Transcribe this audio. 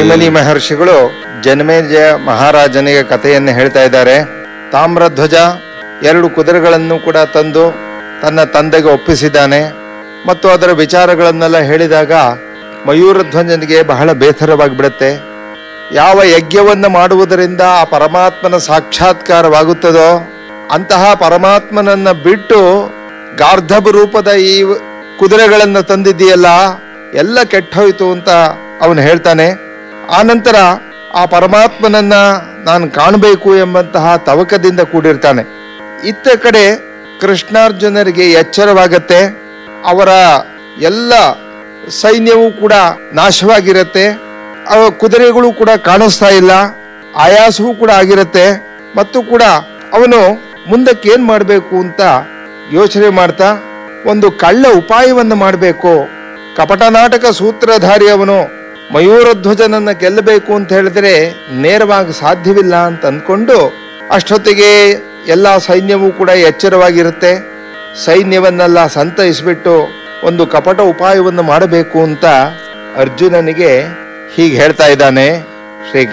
ಜೈಮನಿ ಮಹರ್ಷಿಗಳು ಜನಮೇಜಯ ಮಹಾರಾಜನಿಗೆ ಕಥೆಯನ್ನು ಹೇಳ್ತಾ ಇದ್ದಾರೆ ತಾಮ್ರಧ್ವಜ ಎರಡು ಕುದುರೆಗಳನ್ನು ಕೂಡ ತಂದು ತನ್ನ ತಂದೆಗೆ ಒಪ್ಪಿಸಿದ್ದಾನೆ ಮತ್ತು ಅದರ ವಿಚಾರಗಳನ್ನೆಲ್ಲ ಹೇಳಿದಾಗ ಮಯೂರಧ್ವಜನಿಗೆ ಬಹಳ ಬೇಸರವಾಗಿಬಿಡುತ್ತೆ ಯಾವ ಯಜ್ಞವನ್ನು ಮಾಡುವುದರಿಂದ ಆ ಪರಮಾತ್ಮನ ಸಾಕ್ಷಾತ್ಕಾರವಾಗುತ್ತದೋ ಅಂತಹ ಪರಮಾತ್ಮನನ್ನ ಬಿಟ್ಟು ಗಾರ್ಧಬ ರೂಪದ ಈ ಕುದುರೆಗಳನ್ನು ತಂದಿದ್ದೀಯಲ್ಲ ಎಲ್ಲ ಕೆಟ್ಟೋಯ್ತು ಅಂತ ಅವನು ಹೇಳ್ತಾನೆ ಆನಂತರ ಆ ಪರಮಾತ್ಮನನ್ನ ನಾನು ಕಾಣಬೇಕು ಎಂಬಂತಹ ತವಕದಿಂದ ಕೂಡಿರ್ತಾನೆ ಇತ್ತ ಕಡೆ ಕೃಷ್ಣಾರ್ಜುನರಿಗೆ ಎಚ್ಚರವಾಗತ್ತೆ ಅವರ ಎಲ್ಲ ಸೈನ್ಯವೂ ಕೂಡ ನಾಶವಾಗಿರತ್ತೆ ಅವ ಕುದುರೆಗಳು ಕೂಡ ಕಾಣಿಸ್ತಾ ಇಲ್ಲ ಆಯಾಸವೂ ಕೂಡ ಆಗಿರತ್ತೆ ಮತ್ತು ಕೂಡ ಅವನು ಮುಂದಕ್ಕೆ ಏನ್ ಮಾಡಬೇಕು ಅಂತ ಯೋಚನೆ ಮಾಡ್ತಾ ಒಂದು ಕಳ್ಳ ಉಪಾಯವನ್ನು ಮಾಡಬೇಕು ಕಪಟ ನಾಟಕ ಸೂತ್ರಧಾರಿ ಅವನು ಮಯೂರಧ್ವಜನನ್ನ ಗೆಲ್ಲಬೇಕು ಅಂತ ಹೇಳಿದ್ರೆ ನೇರವಾಗಿ ಸಾಧ್ಯವಿಲ್ಲ ಅಂತ ಅಂದ್ಕೊಂಡು ಅಷ್ಟೊತ್ತಿಗೆ ಎಲ್ಲ ಸೈನ್ಯವೂ ಕೂಡ ಎಚ್ಚರವಾಗಿರುತ್ತೆ ಸೈನ್ಯವನ್ನೆಲ್ಲ ಸಂತೈಸ್ಬಿಟ್ಟು ಒಂದು ಕಪಟ ಉಪಾಯವನ್ನು ಮಾಡಬೇಕು ಅಂತ ಅರ್ಜುನನಿಗೆ ಹೀಗೆ ಹೇಳ್ತಾ ಇದ್ದಾನೆ ಶ್ರೀ